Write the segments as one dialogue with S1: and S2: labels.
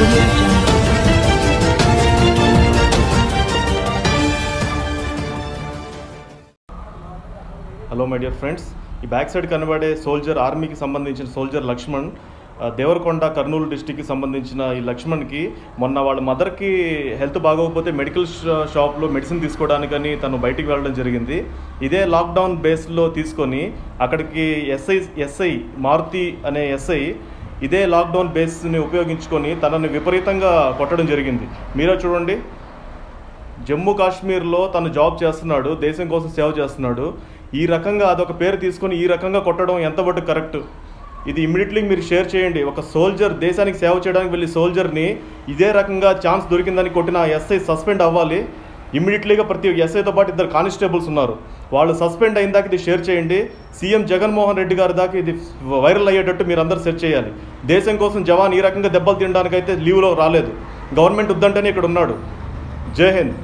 S1: audio jungle.
S2: Hello my dear friends ఈ back side కనబడే soldier ఆర్మీకి సంబంధించిన సోల్జర్ లక్ష్మణ్ ఆ, దేవరకొండ కర్నూలు డిస్టిక్కి సంబంధించిన ఈ లక్ష్మణ్కి మొన్న వాళ్ళ మదర్కి హెల్త్ బాగోకపోతే మెడికల్ షా- షాప్లో మెడిసిన్ తీసుకోవడానికని తను బయటికి వెళ్ళడం జరిగింది ఇదే లాక్డౌన్ బేస్లో తీసుకొని అక్కడికి ఎస్ఐ ఎస్ఐ మారుతి అనే ఎస్ఐ ఇదే లాక్డౌన్ బేస్ని ఉపయోగించుకొని తనని విపరీతంగా కొట్టడం జరిగింది మీరే చూడండి జమ్మూ కాశ్మీర్లో తను జాబ్ చేస్తున్నాడు దేశం కోసం సేవ చేస్తున్నాడు ఈ రకంగా అదొక పేరు తీసుకొని ఈ రకంగా కొట్టడం ఎంతవరకు కరెక్ట్ ఇది ఇమ్మీడియట్లీ మీరు షేర్ చేయండి ఒక సోల్జర్ దేశానికి సేవ చేయడానికి వెళ్ళి సోల్జర్ని ఇదే రకంగా ఛాన్స్ దొరికిందని కొట్టిన ఎస్ఐ సస్పెండ్ అవ్వాలి ఇమ్మీడియట్లీగా ప్రతి ఎస్ఐతో పాటు ఇద్దరు కానిస్టేబుల్స్ ఉన్నారు వాళ్ళు సస్పెండ్ అయిన దాకా ఇది షేర్ చేయండి సీఎం జగన్మోహన్ రెడ్డి గారి దాకా ఇది వైరల్ అయ్యేటట్టు మీరు అందరూ సెర్చ్ చేయాలి దేశం కోసం జవాన్ ఈ రకంగా దెబ్బలు తినడానికైతే లీవ్లో రాలేదు గవర్నమెంట్ వద్దంటేనే ఇక్కడ ఉన్నాడు జై హింద్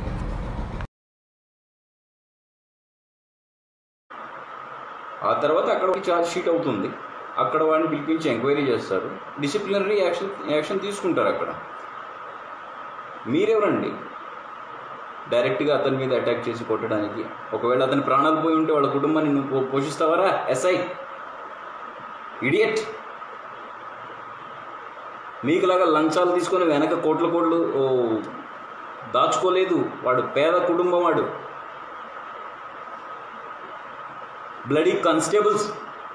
S3: ఆ తర్వాత అక్కడ ఒక ఛార్జ్ షీట్ అవుతుంది అక్కడ వాడిని పిలిపించి ఎంక్వైరీ చేస్తారు డిసిప్లినరీ యాక్షన్ యాక్షన్ తీసుకుంటారు అక్కడ మీరెవరండి డైరెక్ట్గా అతని మీద అటాక్ చేసి కొట్టడానికి ఒకవేళ అతని ప్రాణాలు పోయి ఉంటే వాళ్ళ కుటుంబాన్ని నువ్వు పో- పోషిస్తావారా ఎస్ఐ ఇడియట్ మీకులాగా లంచాలు తీసుకొని వెనక కోట్ల కోట్లు ఓ, దాచుకోలేదు వాడు పేద కుటుంబం వాడు బ్లడీ కానిస్టేబుల్స్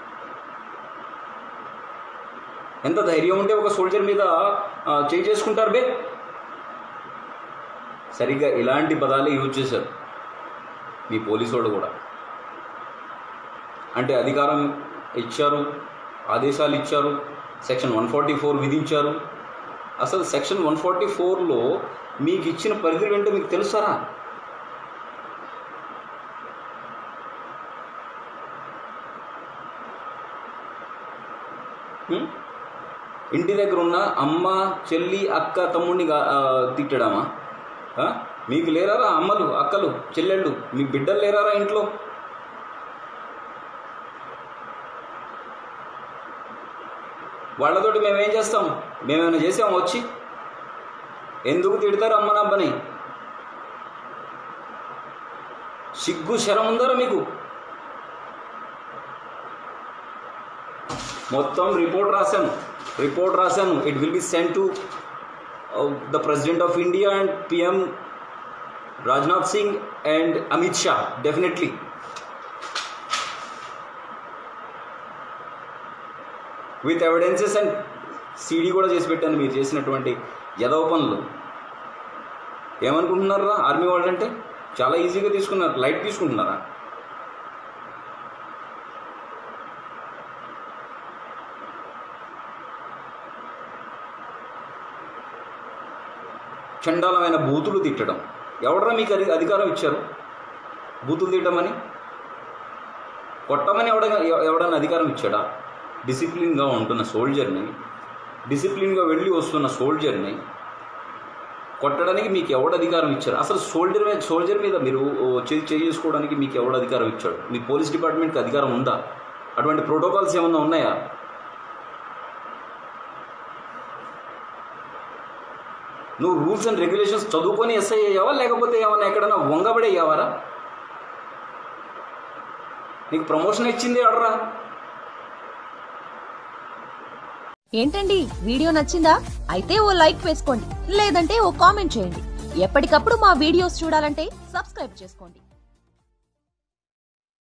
S3: ఎంత ధైర్యం ఉంటే ఒక సోల్జర్ మీద ఆ, చేయి చేసుకుంటారు బే సరిగ్గా ఇలాంటి పదాలే యూజ్ చేశారు మీ పోలీసు వాడు కూడా అంటే అధికారం ఇచ్చారు ఆదేశాలు ఇచ్చారు సెక్షన్ వన్ ఫార్టీ ఫోర్ విధించారు అసలు సెక్షన్ వన్ ఫార్టీ ఫోర్లో మీకు ఇచ్చిన పరిధులు ఏంటో మీకు తెలుసారా హ్మ్? ఇంటి దగ్గర ఉన్న అమ్మ చెల్లి అక్క తమ్ముడిని గా- ఆ, తిట్టడామా ఆ? మీకు లేరారా అమ్మలు అక్కలు చెల్లెళ్ళు మీ బిడ్డలు లేరారా ఇంట్లో వాళ్ళతోటి మేమేం చేస్తాం మేమేమైనా చేసాం వచ్చి ఎందుకు తిడతారు అమ్మనబ్బని సిగ్గు శరం ఉందరా మీకు మొత్తం రిపోర్ట్ రాశాను రిపోర్ట్ రాశాను it will be send to the president of India and PM Rajnath Singh and Amit Shah definitely with evidences and CD కూడా చేసి పెట్టాను మీరు చేసినటువంటి యదవ పనులు ఏమనుకుంటున్నారా ఆర్మీ వాళ్ళంటే చాలా ఈజీగా తీసుకున్నారు లైట్ తీసుకుంటున్నారా చండాలమైన బూతులు తిట్టడం ఎవడరా మీకు అధి అధికారం ఇచ్చారు బూతులు తిట్టమని కొట్టమని ఎవడ ఎవడన్నా అధికారం ఇచ్చాడా డిసిప్లిన్గా ఉంటున్న సోల్జర్ని డిసిప్లిన్గా వెళ్ళి వస్తున్న సోల్జర్ని కొట్టడానికి మీకు ఎవడు అధికారం ఇచ్చారు అసలు సోల్జర్ మీద సోల్జర్ మీద మీరు ఓ, చేయి చేయి చేసుకోవడానికి మీకు ఎవడు అధికారం ఇచ్చాడు మీ పోలీస్ డిపార్ట్మెంట్కి అధికారం ఉందా అటువంటి ప్రోటోకాల్స్ ఏమన్నా ఉన్నాయా నువ్వు రూల్స్ అండ్ రెగ్యులేషన్స్ చదువుకొని ఎస్ఐ అయ్యావా లేకపోతే ఏమన్నా ఎక్కడన్నా వంగబడి అయ్యావారా నీకు ప్రమోషన్ ఇచ్చింది ఎవడరా
S4: ఏంటండి వీడియో నచ్చిందా అయితే ఓ లైక్ వేసుకోండి లేదంటే ఓ కామెంట్ చేయండి ఎప్పటికప్పుడు మా వీడియోస్ చూడాలంటే సబ్స్క్రైబ్ చేసుకోండి